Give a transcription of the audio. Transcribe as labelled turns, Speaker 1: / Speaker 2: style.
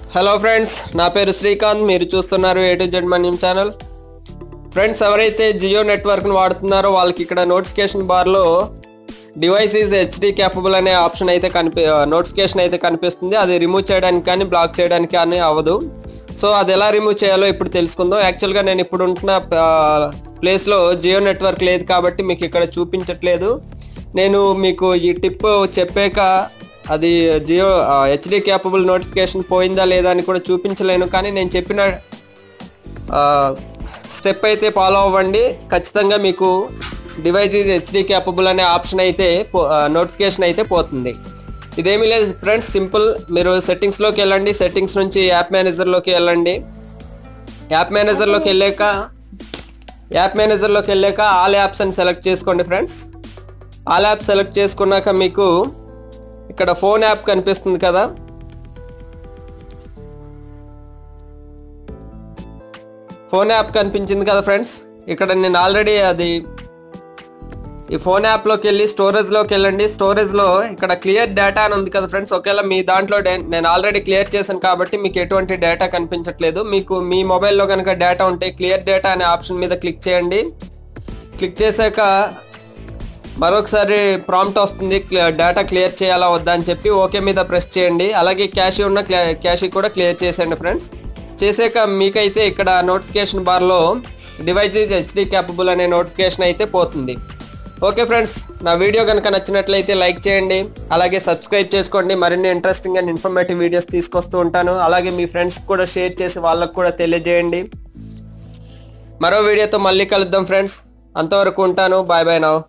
Speaker 1: hello friends నా పేరు శ్రీకాంత్ మీరు చూస్తున్నారు A to Z Manyam channel friends ఎవరైతే జియో నెట్వర్క్ను వాడుతున్నారో వాళ్ళకి ఇక్కడ నోటిఫికేషన్ బార్లో డివైస్ ఈజ్ హెచ్డి క్యాపబుల్ అనే ఆప్షన్ అయితే కనిపి నోటిఫికేషన్ అయితే కనిపిస్తుంది అది రిమూవ్ చేయడానికి కానీ బ్లాక్ చేయడానికి కానీ అవ్వదు సో అది ఎలా రిమూవ్ చేయాలో ఇప్పుడు తెలుసుకుందాం యాక్చువల్గా నేను ఇప్పుడు ఉంటున్న ప్లేస్లో జియో నెట్వర్క్ లేదు కాబట్టి మీకు ఇక్కడ చూపించట్లేదు నేను మీకు ఈ టిప్ చెప్పాక అది జియో హెచ్డి క్యాపబుల్ నోటిఫికేషన్ పోయిందా లేదా అని కూడా చూపించలేను కానీ నేను చెప్పిన స్టెప్ అయితే ఫాలో అవ్వండి ఖచ్చితంగా మీకు డివైస్ ఈజ్ హెచ్డి క్యాపబుల్ అనే ఆప్షన్ అయితే నోటిఫికేషన్ అయితే పోతుంది ఇదేమీ లేదు ఫ్రెండ్స్ సింపుల్ మీరు సెట్టింగ్స్లోకి వెళ్ళండి సెట్టింగ్స్ నుంచి యాప్ మేనేజర్లోకి వెళ్ళండి యాప్ మేనేజర్లోకి వెళ్ళాక యాప్ మేనేజర్లోకి వెళ్ళాక ఆల్ యాప్స్ అని సెలెక్ట్ చేసుకోండి ఫ్రెండ్స్ ఆల్ యాప్ సెలెక్ట్ చేసుకున్నాక మీకు ఇక్కడ ఫోన్ యాప్ కనిపిస్తుంది కదా ఫోన్ యాప్ కనిపించింది కదా ఫ్రెండ్స్ ఇక్కడ నేను ఆల్రెడీ అది ఈ ఫోన్ యాప్లోకి వెళ్ళి స్టోరేజ్లోకి వెళ్ళండి స్టోరేజ్లో ఇక్కడ క్లియర్ డేటా అని ఉంది కదా ఫ్రెండ్స్ ఒకవేళ మీ దాంట్లో డే- నేను ఆల్రెడీ క్లియర్ చేశాను కాబట్టి మీకు ఎటువంటి డేటా కనిపించట్లేదు మీకు మీ మొబైల్లో కనుక డేటా ఉంటే క్లియర్ డేటా అనే ఆప్షన్ మీద క్లిక్ చేయండి క్లిక్ చేశాక మరొకసారి ప్రాంప్ట్ వస్తుంది డేటా క్లియర్ చేయాలా వద్దా అని చెప్పి ఓకే మీద ప్రెస్ చేయండి అలాగే క్యాష్ ఉన్న క్యాష్ కూడా క్లియర్ చేసేయండి ఫ్రెండ్స్ చేసాక మీకైతే ఇక్కడ నోటిఫికేషన్ బార్లో డివైస్ ఈజ్ హెచ్డి క్యాపబుల్ అనే నోటిఫికేషన్ అయితే పోతుంది ఓకే ఫ్రెండ్స్ నా వీడియో కనుక నచ్చినట్లయితే లైక్ చేయండి అలాగే సబ్స్క్రైబ్ చేసుకోండి మరిన్ని ఇంట్రెస్టింగ్ అండ్ ఇన్ఫర్మేటివ్ వీడియోస్ తీసుకొస్తూ ఉంటాను అలాగే మీ ఫ్రెండ్స్కి కూడా షేర్ చేసి వాళ్ళకు కూడా తెలియజేయండి మరో వీడియోతో మళ్ళీ కలుద్దాం ఫ్రెండ్స్ అంతవరకు ఉంటాను బాయ్ బాయ్ నవ్